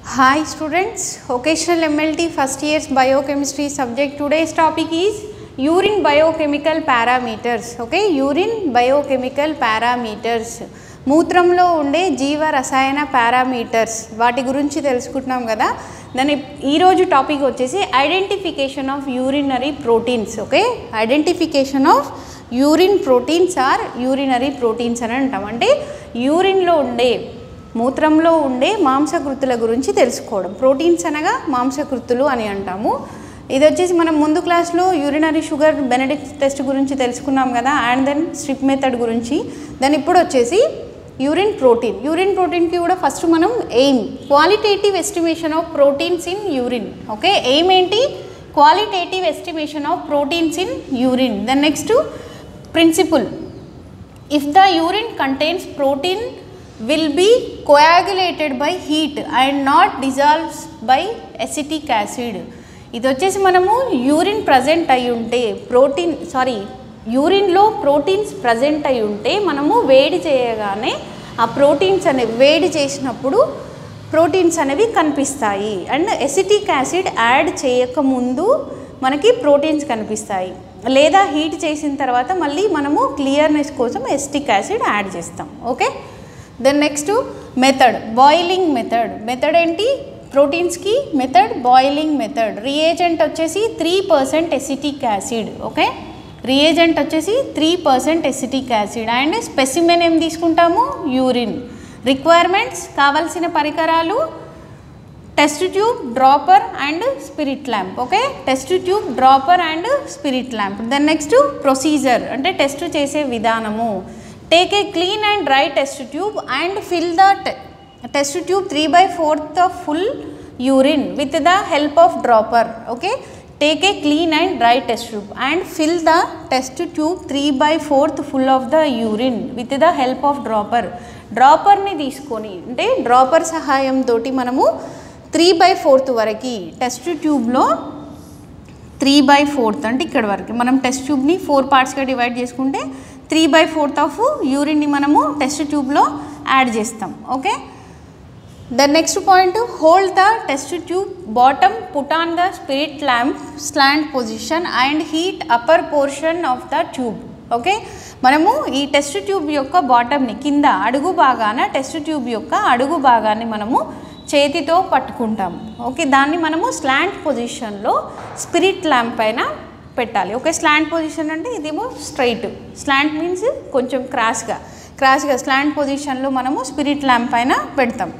Hi students, occasional MLT first year's biochemistry subject. Today's topic is urine biochemical parameters. Okay, urine biochemical parameters. మూత్రంలో ఉండే జీవ రసాయన parameters వాటి గురించి తెలుసుకుంటున్నాం కదా దాని ఈరోజు టాపిక్ వచ్చేసి identification of urinary proteins okay identification of urine proteins or urinary proteins అని అంటాం అంటే యూరిన్లో ఉండే మూత్రంలో ఉండే మాంసకృతుల గురించి తెలుసుకోవడం ప్రోటీన్స్ అనగా మాంసకృతులు అని అంటాము ఇది వచ్చేసి మనం ముందు క్లాస్లో యూరినరీ షుగర్ బెనడిక్ట్ టెస్ట్ గురించి తెలుసుకున్నాం కదా అండ్ దెన్ స్ట్రిప్ మెథడ్ గురించి దాని ఇప్పుడు వచ్చేసి యూరిన్ ప్రోటీన్ యూరిన్ ప్రోటీన్కి కూడా ఫస్ట్ మనం aim qualitative estimation of proteins in urine okay aim ఏంటి qualitative estimation of proteins in urine then next principle if the urine contains protein will be coagulated by heat and not dissolves by acetic acid ఇది వచ్చేసి మనము urine present అయి ఉంటే protein sorry యూరిన్లో proteins present అయి ఉంటే మనము వేడి చేయగానే ఆ ప్రోటీన్స్ అనేవి వేడి చేసినప్పుడు ప్రోటీన్స్ అనేవి కనిపిస్తాయి అండ్ ఎసిటిక్ యాసిడ్ యాడ్ చేయకముందు మనకి ప్రోటీన్స్ కనిపిస్తాయి లేదా హీట్ చేసిన తర్వాత మళ్ళీ మనము క్లియర్నెస్ కోసం ఎస్టిక్ యాసిడ్ యాడ్ చేస్తాం okay then next method boiling method method ఏంటి ప్రోటీన్స్కి మెథడ్ బాయిలింగ్ మెథడ్ రియేజెంట్ వచ్చేసి three percent acetic acid okay reagent వచ్చేసి three percent acetic acid and specimen ఏం తీసుకుంటాము యూరిన్ రిక్వైర్మెంట్స్ కావాల్సిన పరికరాలు test tube dropper and spirit lamp okay test tube dropper and spirit lamp then next procedure అంటే test చేసే విధానము take a clean and dry test tube and fill the test tube three by fourth of full urine with the help of dropper okay take a clean and dry test tube and fill the test tube three by fourth full of the urine with the help of dropper డ్రాపర్ని తీసుకొని అంటే dropper సహాయంతో మనము three by fourth వరకు test ట్యూబ్లో three by fourth అంటే ఇక్కడ వరకు మనం టెస్ట్ ట్యూబ్ని ఫోర్ పార్ట్స్గా డివైడ్ చేసుకుంటే త్రీ బై ఫోర్త్ ఆఫ్ యూరిన్ని మనము టెస్ట్ ట్యూబ్లో యాడ్ చేస్తాం okay the next point hold the test tube bottom put on the spirit lamp slant position and heat upper portion of the tube okay మనము ఈ test tube యొక్క బాటమ్ని కింద అడుగు భాగాన టెస్ట్ ట్యూబ్ యొక్క అడుగు భాగాన్ని మనము చేతితో పట్టుకుంటాము ఓకే దాన్ని మనము స్లాంట్ పొజిషన్లో స్పిరిట్ ల్యాంప్ పైన పెట్టాలి ఓకే స్లాంట్ పొజిషన్ అంటే ఇదేమో స్ట్రైట్ స్లాంట్ మీన్స్ కొంచెం క్రాస్గా క్రాస్గా స్లాంట్ పొజిషన్లో మనము స్పిరిట్ ల్యాంప్ పైన పెడతాం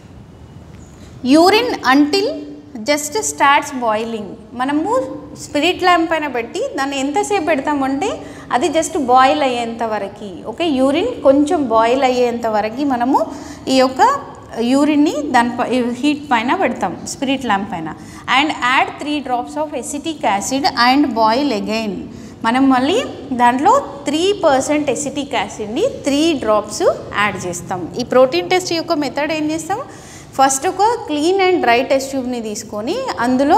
urine until just starts boiling మనము స్పిరిట్ ల్యాంప్ పైన పెట్టి దాన్ని ఎంతసేపు పెడతామంటే అది జస్ట్ బాయిల్ అయ్యేంత వరకు ఓకే యూరిన్ కొంచెం బాయిల్ అయ్యేంత వరకు మనము ఈ యొక్క యూరిన్ని దాని హీట్ పైన పెడతాం స్పిరిట్ ల్యాంప్ పైన and add three drops of acetic acid and boil again మనం మళ్ళీ దాంట్లో త్రీ పర్సెంట్ ఎసిటిక్ యాసిడ్ని త్రీ డ్రాప్స్ యాడ్ చేస్తాం ఈ ప్రోటీన్ టెస్ట్ యొక్క మెథడ్ ఏం చేస్తాం ఫస్ట్ ఒక క్లీన్ అండ్ డ్రై టెస్ట్ ట్యూబ్ని తీసుకొని అందులో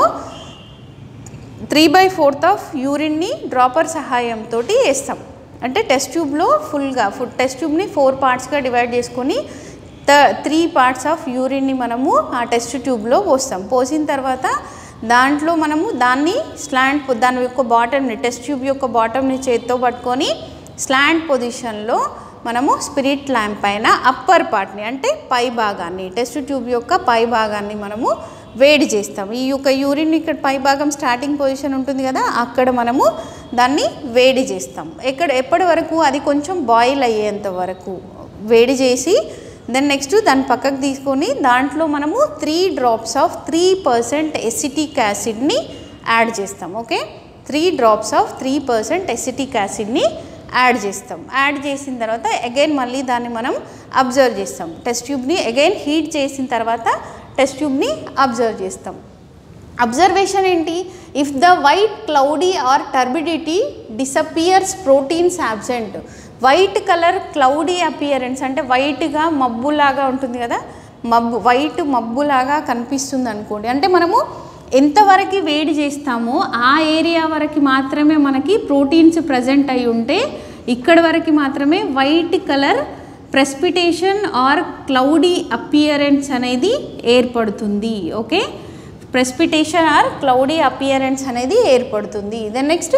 త్రీ బై ఫోర్త్ ఆఫ్ యూరిన్ని డ్రాపర్ సహాయంతో వేస్తాం అంటే టెస్ట్ ట్యూబ్లో ఫుల్గా ఫుడ్ టెస్ట్ ట్యూబ్ని ఫోర్ పార్ట్స్గా డివైడ్ చేసుకొని త త్రీ పార్ట్స్ ఆఫ్ యూరిన్ని మనము ఆ టెస్ట్ ట్యూబ్లో పోస్తాం పోసిన తర్వాత దాంట్లో మనము దాన్ని స్లాంట్ దాని యొక్క బాటమ్ని టెస్ట్ ట్యూబ్ యొక్క బాటమ్ని చేత్తో పట్టుకొని స్లాంట్ పొజిషన్లో మనము స్పిరిట్ ల్యాంప్ పైన అప్పర్ పార్ట్ని అంటే పై భాగాన్ని టెస్ట్ ట్యూబ్ యొక్క పై భాగాన్ని మనము వేడి చేస్తాం ఈ యొక్క యూరిన్ ఇక్కడ పై భాగం స్టార్టింగ్ పొజిషన్ ఉంటుంది కదా అక్కడ మనము దాన్ని వేడి చేస్తాం ఎక్కడ ఎప్పటి వరకు అది కొంచెం బాయిల్ అయ్యేంత వరకు వేడి చేసి దెన్ నెక్స్ట్ దాన్ని పక్కకు తీసుకొని దాంట్లో మనము three drops of three percent acetic యాసిడ్ని యాడ్ చేస్తాం okay three drops of three percent acetic యాసిడ్ని యాడ్ చేస్తాం యాడ్ చేసిన తర్వాత అగైన్ మళ్ళీ దాన్ని మనం అబ్జర్వ్ చేస్తాం టెస్ట్ ట్యూబ్ని అగైన్ హీట్ చేసిన తర్వాత టెస్ట్ ట్యూబ్ని అబ్జర్వ్ చేస్తాం అబ్జర్వేషన్ ఏంటి if the white cloudy or turbidity disappears proteins absent white colour cloudy appearance అంటే వైట్గా మబ్బులాగా ఉంటుంది కదా మబ్బు వైట్ మబ్బులాగా కనిపిస్తుంది అనుకోండి అంటే మనము ఎంతవరకు వేడి చేస్తామో ఆ ఏరియా వరకు మాత్రమే మనకి ప్రోటీన్స్ ప్రజెంట్ అయి ఉంటే ఇక్కడ వరకు మాత్రమే white colour precipitation or cloudy appearance అనేది ఏర్పడుతుంది okay precipitation or cloudy appearance అనేది ఏర్పడుతుంది then next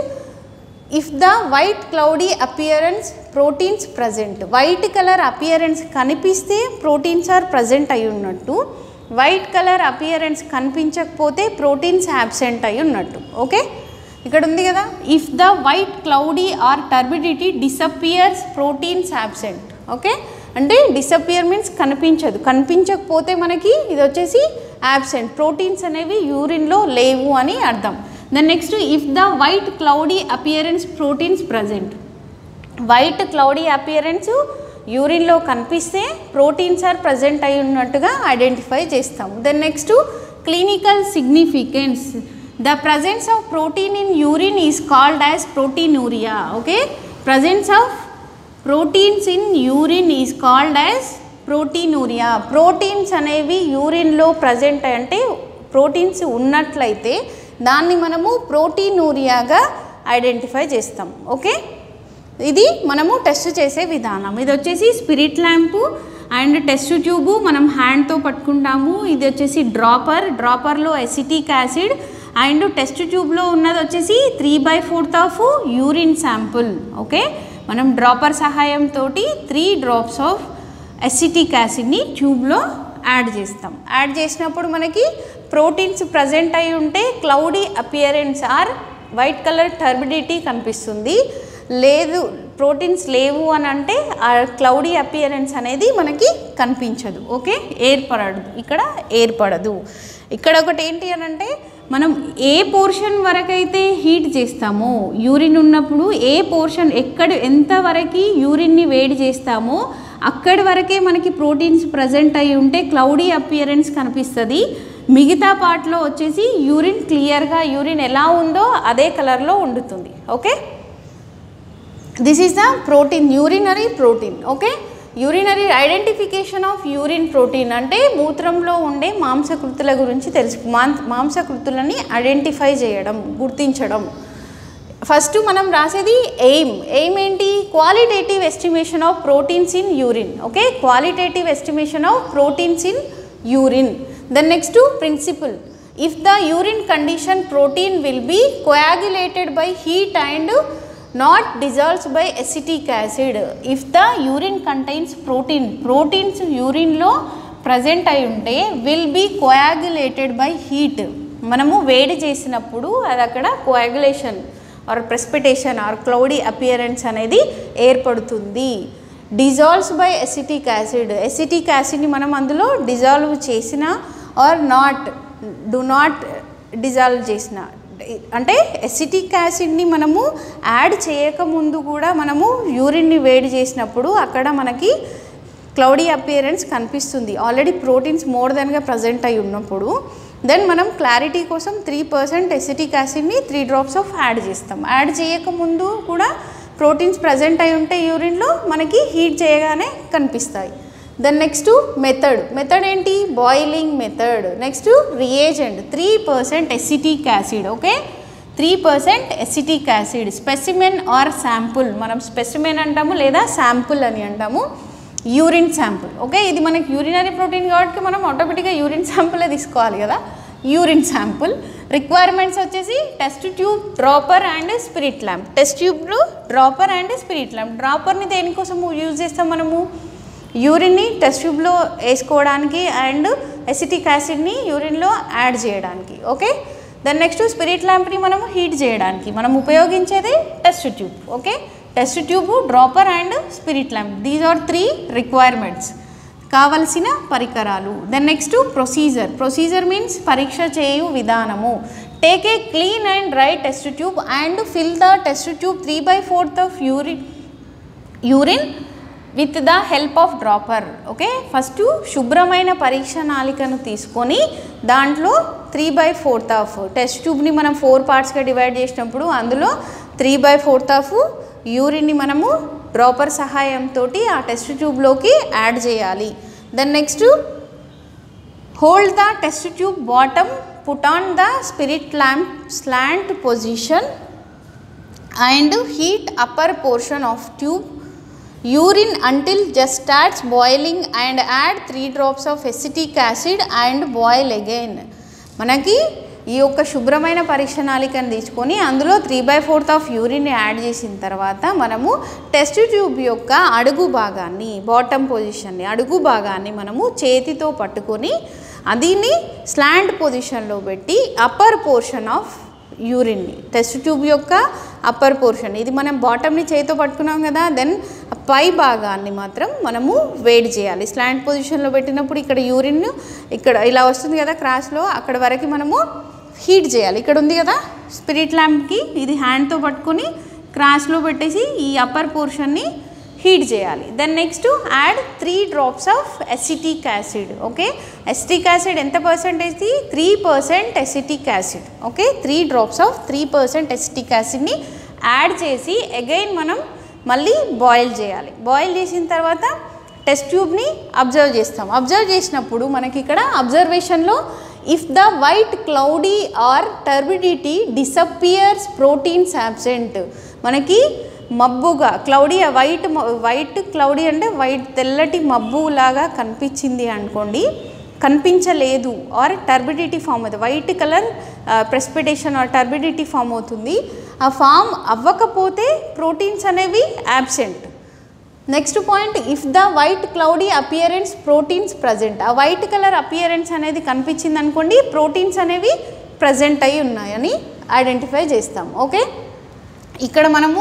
if the white cloudy appearance proteins present white colour appearance కనిపిస్తే ప్రోటీన్స్ ఆర్ ప్రజెంట్ అయి ఉన్నట్టు వైట్ కలర్ అపియరెన్స్ కనిపించకపోతే ప్రోటీన్స్ యాబ్సెంట్ అయి ఉన్నట్టు ఓకే ఇక్కడ ఉంది కదా if the white cloudy or turbidity disappears proteins absent okay అంటే డిసపియర్ మీన్స్ కనిపించదు కనిపించకపోతే మనకి ఇది వచ్చేసి యాబ్సెంట్ ప్రోటీన్స్ అనేవి యూరిన్లో లేవు అని అర్థం then next if the white cloudy appearance proteins present white cloudy appearance యూరిన్లో కనిపిస్తే ప్రోటీన్స్ ఆర్ ప్రజెంట్ అయి ఉన్నట్టుగా ఐడెంటిఫై చేస్తాం then next clinical significance the presence of protein in urine is called as proteinuria okay presence of proteins in urine is called as proteinuria proteins అనేవి యూరిన్లో present అంటే proteins ఉన్నట్లయితే దాన్ని మనము ప్రోటీనూరియాగా identify చేస్తాం ఓకే ఇది మనము టెస్ట్ చేసే విధానం ఇది వచ్చేసి spirit lamp and test tube మనం హ్యాండ్తో పట్టుకుంటాము ఇది వచ్చేసి డ్రాపర్ డ్రాపర్లో ఎసిటిక్ యాసిడ్ అండ్ టెస్ట్ ట్యూబ్లో ఉన్నది వచ్చేసి three by fourth of urine sample okay మనం డ్రాపర్ సహాయంతో త్రీ డ్రాప్స్ ఆఫ్ ఎసిటిక్ యాసిడ్ని ట్యూబ్లో యాడ్ చేస్తాం యాడ్ చేసినప్పుడు మనకి ప్రోటీన్స్ ప్రజెంట్ అయి ఉంటే cloudy appearance or white colour turbidity కనిపిస్తుంది లేదు ప్రోటీన్స్ లేవు అని అంటే ఆ క్లౌడీ అపియరెన్స్ అనేది మనకి కనిపించదు ఓకే ఏర్పడదు ఇక్కడ ఏర్పడదు ఇక్కడ ఒకటి ఏంటి అని అంటే మనం ఏ పోర్షన్ వరకైతే హీట్ చేస్తామో యూరిన్ ఉన్నప్పుడు ఏ పోర్షన్ ఎక్కడ ఎంతవరకు యూరిన్ని వేడి చేస్తామో అక్కడి వరకే మనకి ప్రోటీన్స్ ప్రజెంట్ అయి ఉంటే క్లౌడీ అపియరెన్స్ కనిపిస్తుంది మిగతా పార్ట్లో వచ్చేసి యూరిన్ క్లియర్గా యూరిన్ ఎలా ఉందో అదే కలర్లో ఉండుతుంది okay this is the protein urinary protein okay urinary identification of urine protein అంటే మూత్రంలో ఉండే మాంసకృతుల గురించి తెలుసు మాం- మాంసకృతులని ఐడెంటిఫై చేయడం గుర్తించడం ఫస్ట్ మనం రాసేది ఎయిమ్ ఎయిమ్ ఏంటి qualitative estimation of proteins in urine okay qualitative estimation of proteins in urine then next principle if the urine condition protein will be coagulated by heat and not dissolves by acetic acid if the urine contains protein proteins యూరిన్లో present అయి ఉంటే will be coagulated by heat మనము వేడి చేసినప్పుడు అది అక్కడ coagulation or precipitation or cloudy appearance అనేది ఏర్పడుతుంది dissolves by acetic acid acetic యాసిడ్ని మనం అందులో డిజాల్వ్ చేసిన or not do not dissolve చేసిన అంటే ఎసిటిక్ యాసిడ్ని మనము యాడ్ చేయకముందు కూడా మనము యూరిన్ని వేడి చేసినప్పుడు అక్కడ మనకి క్లౌడీ అపియరెన్స్ కనిపిస్తుంది ఆల్రెడీ ప్రోటీన్స్ మోర్ దెన్గా ప్రజెంట్ అయి ఉన్నప్పుడు దెన్ మనం క్లారిటీ కోసం త్రీ పర్సెంట్ ఎసిటిక్ యాసిడ్ని త్రీ డ్రాప్స్ ఆఫ్ యాడ్ చేస్తాం యాడ్ చేయకముందు కూడా ప్రోటీన్స్ ప్రజెంట్ అయి ఉంటే యూరిన్లో మనకి హీట్ చేయగానే కనిపిస్తాయి దెన్ నెక్స్ట్ మెథడ్ మెథడ్ ఏంటి boiling method next reagent three percent acetic acid okay three percent acetic acid specimen or sample మనం స్పెసిమెన్ అంటాము లేదా శాంపుల్ అని అంటాము యూరిన్ శాంపుల్ ఓకే ఇది మనకి యూరినరీ ప్రోటీన్ కాబట్టి మనం ఆటోమేటిక్గా యూరిన్ శాంపులే తీసుకోవాలి కదా యూరిన్ శాంపుల్ రిక్వైర్మెంట్స్ వచ్చేసి test tube dropper and spirit lamp test ట్యూబ్లు డ్రాపర్ అండ్ స్పిరిట్ ల్యాంప్ డ్రాపర్ని దేనికోసం యూజ్ చేస్తాం మనము యూరిన్ని టెస్ట్ ట్యూబ్లో వేసుకోవడానికి అండ్ ఎసిటిక్ యాసిడ్ని యూరిన్లో యాడ్ చేయడానికి ఓకే దెన్ నెక్స్ట్ స్పిరిట్ ల్యాంప్ని మనము హీట్ చేయడానికి మనం ఉపయోగించేది test tube okay test tube dropper and spirit lamp these are three requirements కావలసిన పరికరాలు then next procedure procedure means పరీక్ష చేయు విధానము take a clean and dry test tube and fill the test tube three by fourth of urine urine with the help of dropper okay first శుభ్రమైన పరీక్ష నాళికను తీసుకొని దాంట్లో three by fourth of test ట్యూబ్ని మనం ఫోర్ పార్ట్స్గా divide చేసినప్పుడు అందులో త్రీ బై ఫోర్త్ ఆఫ్ యూరిన్ని మనము డ్రాపర్ సహాయంతో ఆ టెస్ట్ ట్యూబ్లోకి యాడ్ చేయాలి then next hold the test tube bottom put on the spirit lamp slant position and heat upper portion of tube urine until just starts boiling and add three drops of acetic acid and boil again మనకి ఈ యొక్క శుభ్రమైన పరీక్ష నాళికను తీసుకొని అందులో three by fourth of urine add చేసిన తర్వాత మనము టెస్ట్ ట్యూబ్ యొక్క అడుగు భాగాన్ని బాటమ్ పొజిషన్ని అడుగు భాగాన్ని మనము చేతితో పట్టుకొని అదిని స్లాంట్ పొజిషన్లో పెట్టి అప్పర్ పోర్షన్ ఆఫ్ యూరిన్ని టెస్ట్ ట్యూబ్ యొక్క అప్పర్ పోర్షన్ ఇది మనం బాటమ్ని చేతితో పట్టుకున్నాం కదా దెన్ పై భాగాన్ని మాత్రం మనము వేడి చేయాలి స్లాంట్ పొజిషన్లో పెట్టినప్పుడు ఇక్కడ యూరిన్ ఇక్కడ ఇలా వస్తుంది కదా క్రాస్లో అక్కడ వరకు మనము హీట్ చేయాలి ఇక్కడ ఉంది కదా స్పిరిట్ ల్యాంప్కి ఇది హ్యాండ్తో పట్టుకొని క్రాస్లో పెట్టేసి ఈ అప్పర్ పోర్షన్ని హీట్ చేయాలి then next add three drops of acetic acid okay acetic acid ఎంత పర్సెంటేజ్ది three percent acetic acid okay three drops of three percent acetic యాసిడ్ని యాడ్ చేసి అగైన్ మనం మళ్ళీ బాయిల్ చేయాలి బాయిల్ చేసిన తర్వాత టెస్ట్ ట్యూబ్ని అబ్జర్వ్ చేస్తాం అబ్జర్వ్ చేసినప్పుడు మనకి ఇక్కడ అబ్జర్వేషన్లో if the white cloudy or turbidity disappears proteins absent మనకి మబ్బుగా క్లౌడీ వైట్ వైట్ క్లౌడీ అంటే వైట్ తెల్లటి మబ్బు లాగా కనిపించింది అనుకోండి కనిపించలేదు ఆర్ టర్బిడిటీ ఫామ్ అవుతుంది white colour precipitation or turbidity form అవుతుంది ఆ ఫామ్ అవ్వకపోతే ప్రోటీన్స్ అనేవి absent next point if the white cloudy appearance proteins present ఆ వైట్ కలర్ అపియరెన్స్ అనేది కనిపించింది అనుకోండి ప్రోటీన్స్ అనేవి ప్రజెంట్ అయి ఉన్నాయని ఐడెంటిఫై చేస్తాం ఓకే ఇక్కడ మనము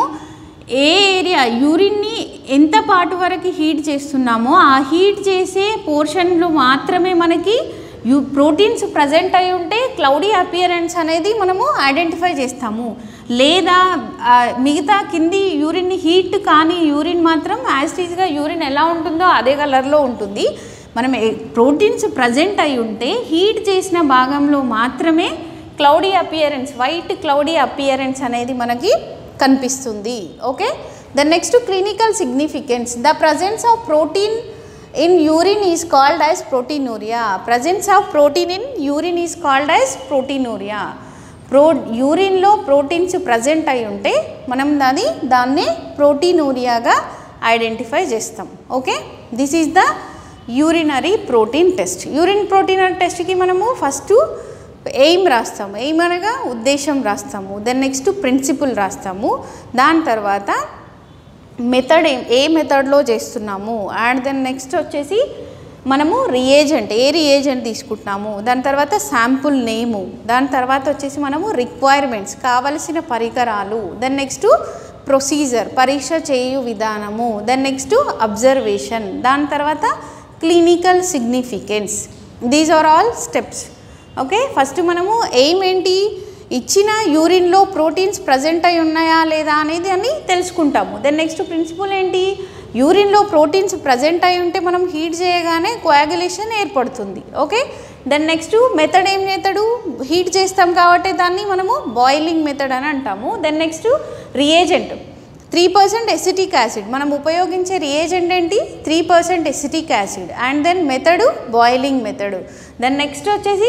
ఏ ఏరియా యూరిన్ని ఎంత పాటు వరకు హీట్ చేస్తున్నామో ఆ హీట్ చేసే పోర్షన్లో మాత్రమే మనకి యూ ప్రోటీన్స్ ప్రజెంట్ అయి ఉంటే క్లౌడీ అపియరెన్స్ అనేది మనము ఐడెంటిఫై చేస్తాము లేదా ఆ, మిగతా కింది యూరిన్ని హీట్ కానీ యూరిన్ మాత్రం యాస్టీజ్గా యూరిన్ ఎలా ఉంటుందో అదే కలర్లో ఉంటుంది మనం ప్రోటీన్స్ ప్రజెంట్ అయి ఉంటే హీట్ చేసిన భాగంలో మాత్రమే cloudy appearance white cloudy appearance అనేది మనకి కనిపిస్తుంది okay the next clinical significance the presence of protein in urine is called as proteinuria presence of protein in urine is called as proteinuria pro యూరిన్లో proteins present అయి ఉంటే మనం దాన్ని దాన్నే ప్రోటీనూరియాగా ఐడెంటిఫై చేస్తాం okay this is the urinary protein test urine protein టెస్ట్కి మనము ఫస్ట్ ఎయిమ్ రాస్తాము ఎయిమ్ అనగా ఉద్దేశం రాస్తాము దెన్ నెక్స్ట్ ప్రిన్సిపుల్ రాస్తాము దాని తర్వాత మెథడ్ ఏ ఏ మెథడ్లో చేస్తున్నాము అండ్ దెన్ నెక్స్ట్ వచ్చేసి మనము రియేజెంట్ ఏ రియేజెంట్ తీసుకుంటున్నాము దాని తర్వాత శాంపుల్ నేము దాని తర్వాత వచ్చేసి మనము రిక్వైర్మెంట్స్ కావలసిన పరికరాలు దెన్ నెక్స్ట్ ప్రొసీజర్ పరీక్ష చేయు విధానము దెన్ నెక్స్ట్ అబ్జర్వేషన్ దాని తర్వాత clinical significance these are all steps okay first మనము ఎయిమ్ ఏంటి ఇచ్చిన యూరిన్లో ప్రోటీన్స్ ప్రజెంట్ అయి ఉన్నాయా లేదా అనేది అని తెలుసుకుంటాము దెన్ నెక్స్ట్ ప్రిన్సిపల్ ఏంటి యూరిన్లో ప్రోటీన్స్ ప్రజెంట్ అయి ఉంటే మనం హీట్ చేయగానే కోయాగులేషన్ ఏర్పడుతుంది ఓకే దెన్ నెక్స్ట్ మెథడ్ ఏం మెథడు హీట్ చేస్తాం కాబట్టి దాన్ని మనము బాయిలింగ్ మెథడ్ అని అంటాము then next reagent three percent acetic acid మనం ఉపయోగించే రియేజెంట్ ఏంటి three percent acetic acid and then method boiling method then next వచ్చేసి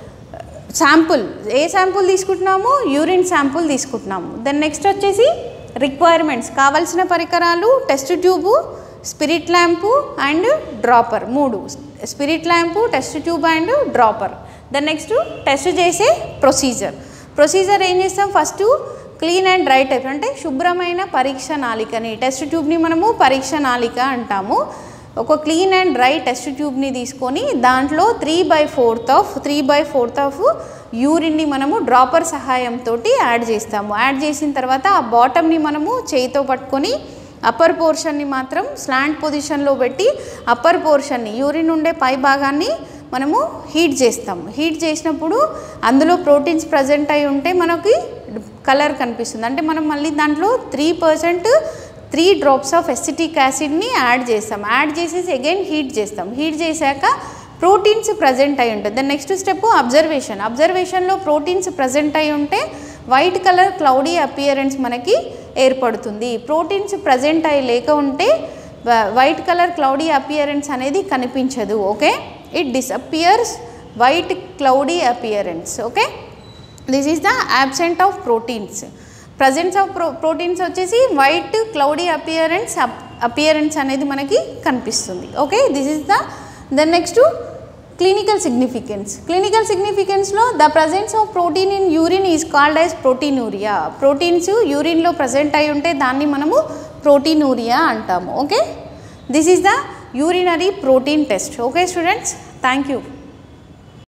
శాంపుల్ ఏ శాంపుల్ తీసుకుంటున్నాము యూరిన్ శాంపుల్ తీసుకుంటున్నాము దెన్ నెక్స్ట్ వచ్చేసి రిక్వైర్మెంట్స్ కావాల్సిన పరికరాలు test tube spirit lamp and dropper మూడు spirit lamp test tube and dropper then next test చేసే procedure procedure ఏం చేస్తాం first clean and dry type అంటే శుభ్రమైన పరీక్ష నాళికని టెస్ట్ ట్యూబ్ని మనము పరీక్ష నాళిక అంటాము ఒక క్లీన్ అండ్ డ్రై టెస్ట్ ట్యూబ్ని తీసుకొని దాంట్లో three by fourth of three by fourth of యూరిన్ని మనము డ్రాపర్ సహాయంతో యాడ్ చేస్తాము యాడ్ చేసిన తర్వాత ఆ బాటమ్ని మనము చేయితో పట్టుకొని అప్పర్ పోర్షన్ని మాత్రం స్లాంట్ పొజిషన్లో పెట్టి అప్పర్ పోర్షన్ని యూరిన్ ఉండే పై భాగాన్ని మనము హీట్ చేస్తాము హీట్ చేసినప్పుడు అందులో ప్రోటీన్స్ ప్రజెంట్ అయి ఉంటే మనకి కలర్ కనిపిస్తుంది అంటే మనం మళ్ళీ దాంట్లో three percent three drops of acetic యాసిడ్ని యాడ్ చేస్తాం యాడ్ చేసేసి అగైన్ హీట్ చేస్తాం హీట్ చేశాక ప్రోటీన్స్ ప్రజెంట్ అయి ఉంటుంది దెన్ నెక్స్ట్ స్టెప్ అబ్జర్వేషన్ అబ్జర్వేషన్లో ప్రోటీన్స్ ప్రజెంట్ అయి ఉంటే వైట్ కలర్ క్లౌడీ అపియరెన్స్ మనకి ఏర్పడుతుంది ప్రోటీన్స్ ప్రజెంట్ అయి లేక ఉంటే వైట్ కలర్ క్లౌడీ అపియరెన్స్ అనేది కనిపించదు okay it disappears white cloudy appearance okay this is the absent of proteins presence of pro proteins వచ్చేసి వైట్ క్లౌడీ అపియరెన్స్ అపియరెన్స్ అనేది మనకి కనిపిస్తుంది okay this is the then next clinical significance clinical సిగ్నిఫికెన్స్లో the presence of protein in urine is called as proteinuria proteins యూరిన్లో present అయి ఉంటే దాన్ని మనము ప్రోటీనూరియా అంటాము okay this is the urinary protein test okay students thank you